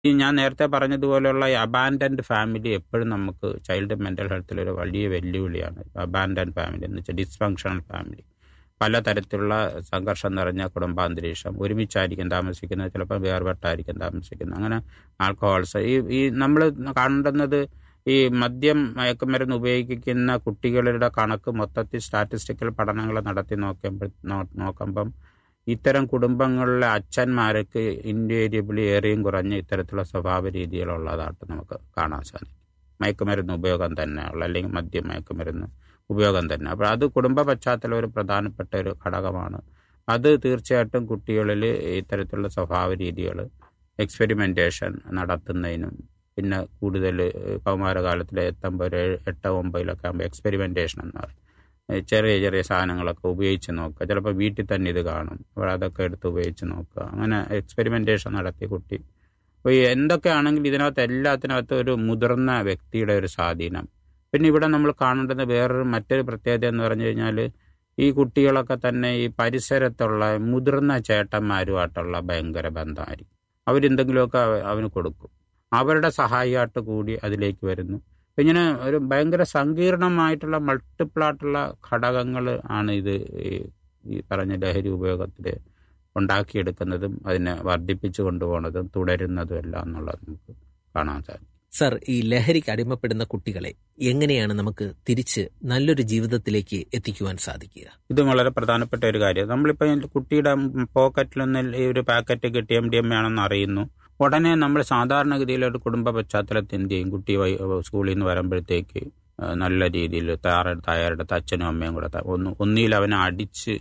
ഈ ഞാൻ നേരത്തെ പറഞ്ഞതുപോലെയുള്ള ഈ അബാൻഡൻഡ് ഫാമിലി എപ്പോഴും നമുക്ക് ചൈൽഡ് മെന്റൽ ഹെൽത്തിൽ ഒരു വലിയ വെല്ലുവിളിയാണ് അബാൻഡൻഡ് ഫാമിലി എന്ന് വെച്ചാൽ ഡിസ്ഫങ്ഷണൽ ഫാമിലി പലതരത്തിലുള്ള സംഘർഷം നിറഞ്ഞ കുടുംബാന്തരീക്ഷം ഒരുമിച്ചായിരിക്കും താമസിക്കുന്നത് ചിലപ്പോൾ വേർപെട്ടായിരിക്കും താമസിക്കുന്നത് അങ്ങനെ ആൽക്കഹോൾസ് ഈ ഈ നമ്മൾ കാണുന്നത് ഈ മദ്യം മയക്കുമരുന്ന് ഉപയോഗിക്കുന്ന കുട്ടികളുടെ കണക്ക് മൊത്തത്തിൽ സ്റ്റാറ്റിസ്റ്റിക്കൽ പഠനങ്ങൾ നടത്തി നോക്കുമ്പോൾ നോക്കുമ്പം ഇത്തരം കുടുംബങ്ങളിലെ അച്ഛന്മാർക്ക് ഇൻവേരിയബിളി ഏറെയും കുറഞ്ഞ ഇത്തരത്തിലുള്ള സ്വഭാവ രീതികളുള്ളതായിട്ട് നമുക്ക് കാണാൻ സാധിക്കും മയക്കുമരുന്ന് ഉപയോഗം തന്നെയുള്ള അല്ലെങ്കിൽ മദ്യം മയക്കുമരുന്ന് ഉപയോഗം തന്നെ അപ്പോൾ അത് കുടുംബ പശ്ചാത്തലം ഒരു പ്രധാനപ്പെട്ട ഒരു ഘടകമാണ് അത് തീർച്ചയായിട്ടും കുട്ടികളിൽ ഇത്തരത്തിലുള്ള സ്വഭാവ രീതികൾ എക്സ്പെരിമെൻറ്റേഷൻ നടത്തുന്നതിനും പിന്നെ കൂടുതൽ കൗമാരകാലത്തിൽ എത്തുമ്പോൾ ഒരു എട്ട് ഒമ്പതിലൊക്കെ ആകുമ്പോൾ എക്സ്പെരിമെൻറ്റേഷൻ എന്ന് പറയും ചെറിയ ചെറിയ സാധനങ്ങളൊക്കെ ഉപയോഗിച്ച് നോക്കുക ചിലപ്പോൾ വീട്ടിൽ തന്നെ ഇത് കാണും അപ്പോൾ അതൊക്കെ എടുത്ത് ഉപയോഗിച്ച് നോക്കുക അങ്ങനെ എക്സ്പെരിമെൻറ്റേഷൻ നടത്തി കുട്ടി അപ്പോൾ എന്തൊക്കെയാണെങ്കിലും ഇതിനകത്ത് എല്ലാത്തിനകത്ത് ഒരു മുതിർന്ന വ്യക്തിയുടെ ഒരു സ്വാധീനം പിന്നെ ഇവിടെ നമ്മൾ കാണേണ്ടത് വേറൊരു മറ്റൊരു പ്രത്യേകത എന്ന് പറഞ്ഞു കഴിഞ്ഞാൽ ഈ കുട്ടികളൊക്കെ തന്നെ ഈ പരിസരത്തുള്ള മുതിർന്ന ചേട്ടന്മാരുമായിട്ടുള്ള ഭയങ്കര ബന്ധമായിരിക്കും അവരെന്തെങ്കിലുമൊക്കെ അവന് കൊടുക്കും അവരുടെ സഹായമായിട്ട് കൂടി അതിലേക്ക് വരുന്നു ഇങ്ങനെ ഒരു ഭയങ്കര സങ്കീർണമായിട്ടുള്ള മൾട്ടിപ്പിളായിട്ടുള്ള ഘടകങ്ങൾ ആണ് ഇത് ഈ പറഞ്ഞ ലഹരി ഉപയോഗത്തിൽ ഉണ്ടാക്കിയെടുക്കുന്നതും അതിനെ വർദ്ധിപ്പിച്ചു കൊണ്ടുപോകുന്നതും തുടരുന്നതും എല്ലാം എന്നുള്ളത് നമുക്ക് കാണാൻ സാധിക്കും സർ ഈ ലഹരിക്ക് അടിമപ്പെടുന്ന കുട്ടികളെ എങ്ങനെയാണ് നമുക്ക് തിരിച്ച് നല്ലൊരു ജീവിതത്തിലേക്ക് എത്തിക്കുവാൻ സാധിക്കുക ഇത് വളരെ പ്രധാനപ്പെട്ട ഒരു കാര്യം നമ്മളിപ്പോൾ കുട്ടിയുടെ പോക്കറ്റിൽ നിന്ന് ഈ ഒരു പാക്കറ്റ് കിട്ടി എം ഡി എം ആണെന്ന് അറിയുന്നു ഉടനെ നമ്മൾ സാധാരണഗതിയിൽ ഒരു കുടുംബ പശ്ചാത്തലത്തിൽ എന്ത് ചെയ്യും കുട്ടി സ്കൂളിൽ നിന്ന് വരുമ്പോഴത്തേക്ക് നല്ല രീതിയിൽ തയ്യാറെടുത്ത് തയ്യാറെടുത്ത് അച്ഛനും അമ്മയും കൂടെ ഒന്ന് ഒന്നിയിൽ അവനെ അടിച്ച്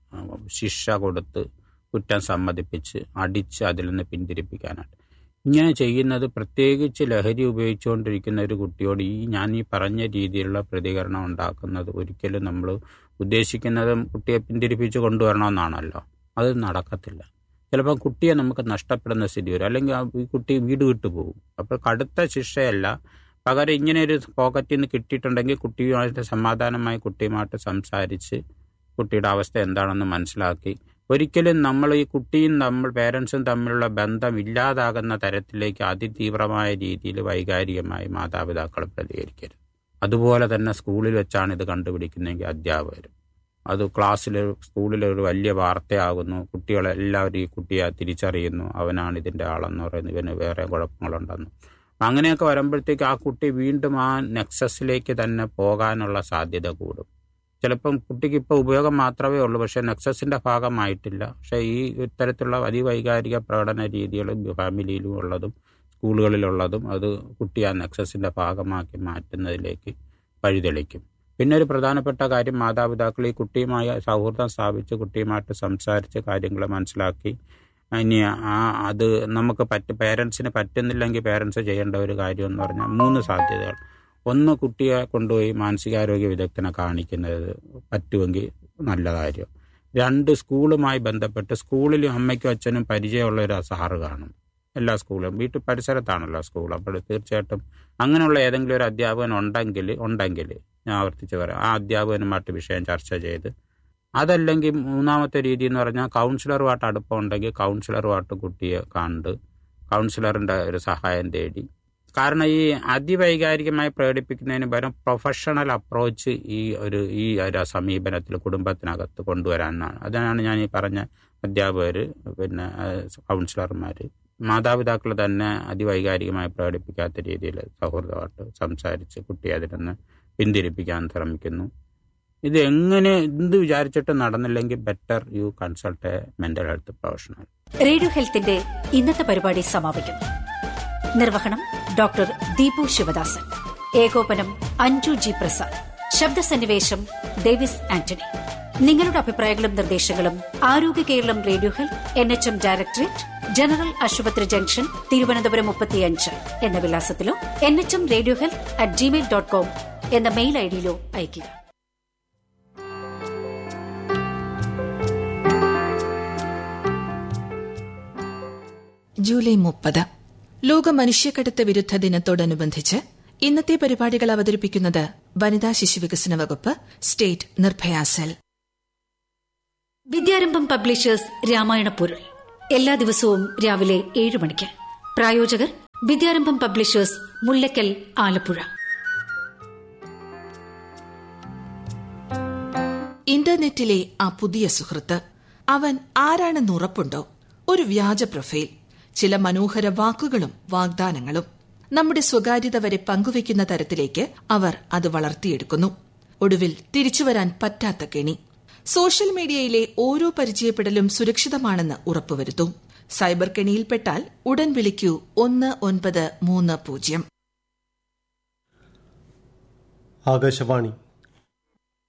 ശിക്ഷ കൊടുത്ത് കുറ്റം സമ്മതിപ്പിച്ച് അടിച്ച് അതിൽ നിന്ന് പിന്തിരിപ്പിക്കാനായിട്ട് ഇങ്ങനെ ചെയ്യുന്നത് പ്രത്യേകിച്ച് ലഹരി ഉപയോഗിച്ചുകൊണ്ടിരിക്കുന്ന ഒരു കുട്ടിയോട് ഈ ഞാൻ ഈ പറഞ്ഞ രീതിയിലുള്ള പ്രതികരണം ഉണ്ടാക്കുന്നത് ഒരിക്കലും നമ്മൾ ഉദ്ദേശിക്കുന്നത് കുട്ടിയെ പിന്തിരിപ്പിച്ച് കൊണ്ടുവരണമെന്നാണല്ലോ അത് നടക്കത്തില്ല ചിലപ്പോൾ കുട്ടിയെ നമുക്ക് നഷ്ടപ്പെടുന്ന സ്ഥിതി വരും അല്ലെങ്കിൽ ഈ കുട്ടി വീട് വിട്ടു പോകും അപ്പോൾ കടുത്ത ശിക്ഷയല്ല പകരം ഇങ്ങനെ ഒരു പോക്കറ്റിൽ നിന്ന് കിട്ടിയിട്ടുണ്ടെങ്കിൽ കുട്ടിയുമായിട്ട് സമാധാനമായി കുട്ടിയുമായിട്ട് സംസാരിച്ച് കുട്ടിയുടെ അവസ്ഥ എന്താണെന്ന് മനസ്സിലാക്കി ഒരിക്കലും നമ്മൾ ഈ കുട്ടിയും നമ്മൾ പേരൻസും തമ്മിലുള്ള ബന്ധം ഇല്ലാതാകുന്ന തരത്തിലേക്ക് അതിതീവ്രമായ രീതിയിൽ വൈകാരികമായി മാതാപിതാക്കൾ പ്രതികരിക്കരുത് അതുപോലെ തന്നെ സ്കൂളിൽ വെച്ചാണ് ഇത് കണ്ടുപിടിക്കുന്നതെങ്കിൽ അധ്യാപകരും അത് ക്ലാസ്സിൽ സ്കൂളിൽ ഒരു വലിയ വാർത്തയാകുന്നു കുട്ടികളെല്ലാവരും ഈ കുട്ടിയെ തിരിച്ചറിയുന്നു അവനാണ് ഇതിൻ്റെ ആളെന്ന് പറയുന്നു ഇവന് വേറെ കുഴപ്പങ്ങളുണ്ടെന്ന് അങ്ങനെയൊക്കെ വരുമ്പോഴത്തേക്ക് ആ കുട്ടി വീണ്ടും ആ നെക്സസിലേക്ക് തന്നെ പോകാനുള്ള സാധ്യത കൂടും ചിലപ്പം കുട്ടിക്ക് ഇപ്പോൾ ഉപയോഗം മാത്രമേ ഉള്ളൂ പക്ഷേ നെക്സസിൻ്റെ ഭാഗമായിട്ടില്ല പക്ഷേ ഈ ഇത്തരത്തിലുള്ള അതിവൈകാരിക പ്രകടന രീതികളും ഫാമിലിയിലും ഉള്ളതും സ്കൂളുകളിലുള്ളതും അത് കുട്ടി ആ നെക്സസിൻ്റെ ഭാഗമാക്കി മാറ്റുന്നതിലേക്ക് വഴിതെളിക്കും പിന്നെ ഒരു പ്രധാനപ്പെട്ട കാര്യം മാതാപിതാക്കൾ ഈ കുട്ടിയുമായി സൗഹൃദം സ്ഥാപിച്ച് കുട്ടിയുമായിട്ട് സംസാരിച്ച് കാര്യങ്ങൾ മനസ്സിലാക്കി ഇനി ആ അത് നമുക്ക് പറ്റ പേരൻസിന് പറ്റുന്നില്ലെങ്കിൽ പേരൻസ് ചെയ്യേണ്ട ഒരു കാര്യം എന്ന് പറഞ്ഞാൽ മൂന്ന് സാധ്യതകൾ ഒന്ന് കുട്ടിയെ കൊണ്ടുപോയി മാനസികാരോഗ്യ വിദഗ്ധനെ കാണിക്കുന്നത് പറ്റുമെങ്കിൽ നല്ല കാര്യം രണ്ട് സ്കൂളുമായി ബന്ധപ്പെട്ട് സ്കൂളിൽ അമ്മയ്ക്കും അച്ഛനും പരിചയമുള്ള ഒരു സാറ് കാണും എല്ലാ സ്കൂളും വീട്ടു പരിസരത്താണല്ലോ സ്കൂൾ അപ്പോൾ തീർച്ചയായിട്ടും അങ്ങനെയുള്ള ഏതെങ്കിലും ഒരു അധ്യാപകൻ ഉണ്ടെങ്കിൽ ഉണ്ടെങ്കിൽ ഞാൻ ആവർത്തിച്ച് പറയാം ആ അധ്യാപകനുമായിട്ട് വിഷയം ചർച്ച ചെയ്ത് അതല്ലെങ്കിൽ മൂന്നാമത്തെ രീതി എന്ന് പറഞ്ഞാൽ കൗൺസിലറുമായിട്ട് അടുപ്പം ഉണ്ടെങ്കിൽ കൗൺസിലറുമായിട്ട് കുട്ടിയെ കണ്ട് കൗൺസിലറിൻ്റെ ഒരു സഹായം തേടി കാരണം ഈ അതിവൈകാരികമായി പ്രകടിപ്പിക്കുന്നതിന് പകരം പ്രൊഫഷണൽ അപ്രോച്ച് ഈ ഒരു ഈ ഒരു സമീപനത്തിൽ കുടുംബത്തിനകത്ത് കൊണ്ടുവരാനാണ് അതിനാണ് ഞാൻ ഈ പറഞ്ഞ അധ്യാപകർ പിന്നെ കൗൺസിലർമാർ മാതാപിതാക്കൾ തന്നെ അതിവൈകാരികമായി പ്രകടിപ്പിക്കാത്ത രീതിയിൽ സൗഹൃദമായിട്ട് സംസാരിച്ച് കുട്ടിയെ അതിൽ നിന്ന് പിന്തിരിപ്പിക്കാൻ ശ്രമിക്കുന്നു ഇത് എങ്ങനെ എന്ത് വിചാരിച്ചിട്ട് നടന്നില്ലെങ്കിൽ better you consult a mental health professional radio ഹെൽത്തിന്റെ ഇന്നത്തെ പരിപാടി സമാപിക്കുന്നു നിർവഹണം ഡോക്ടർ ദീപു ശിവദാസൻ ഏകോപനം അഞ്ജു ജി പ്രസാദ് ശബ്ദസന്നിവേശം ഡേവിസ് ആന്റണി നിങ്ങളുടെ അഭിപ്രായങ്ങളും നിർദ്ദേശങ്ങളും Arogya Keralam radio health N H M directorate general ആശുപത്രി ജംഗ്ഷൻ തിരുവനന്തപുരം മുപ്പത്തിയഞ്ച് എന്ന വിലാസത്തിലോ N H M radio health at Gmail dot com എന്ന മെയിൽ ഐഡിയിലോ അയയ്ക്കുക ജൂലൈ മുപ്പത് ലോക മനുഷ്യക്കടത്ത് വിരുദ്ധ ദിനത്തോടനുബന്ധിച്ച് ഇന്നത്തെ പരിപാടികൾ അവതരിപ്പിക്കുന്നത് വനിതാ ശിശുവികസന വകുപ്പ് state Nirbhaya cell Vidyarambham publishers Ramayana പൊരുൾ എല്ലാ ദിവസവും രാവിലെ ഏഴ് മണിക്ക് പ്രായോജകർ വിദ്യാരംഭം പബ്ലിഷേഴ്സ് മുല്ലക്കൽ ആലപ്പുഴ ഇന്റർനെറ്റിലെ ആ പുതിയ സുഹൃത്ത് അവൻ ആരാണെന്ന് ഉറപ്പുണ്ടോ ഒരു വ്യാജ പ്രൊഫൈൽ ചില മനോഹര വാക്കുകളും വാഗ്ദാനങ്ങളും നമ്മുടെ സ്വകാര്യത വരെ പങ്കുവയ്ക്കുന്ന തരത്തിലേക്ക് അവർ അത് വളർത്തിയെടുക്കുന്നു ഒടുവിൽ തിരിച്ചുവരാൻ പറ്റാത്ത കെണി സോഷ്യൽ മീഡിയയിലെ ഓരോ പരിചയപ്പെടലും സുരക്ഷിതമാണെന്ന് ഉറപ്പുവരുത്തും സൈബർ കെണിയിൽപ്പെട്ടാൽ ഉടൻ വിളിക്കൂ ഒന്ന് ഒൻപത് മൂന്ന് പൂജ്യം ആകാശവാണി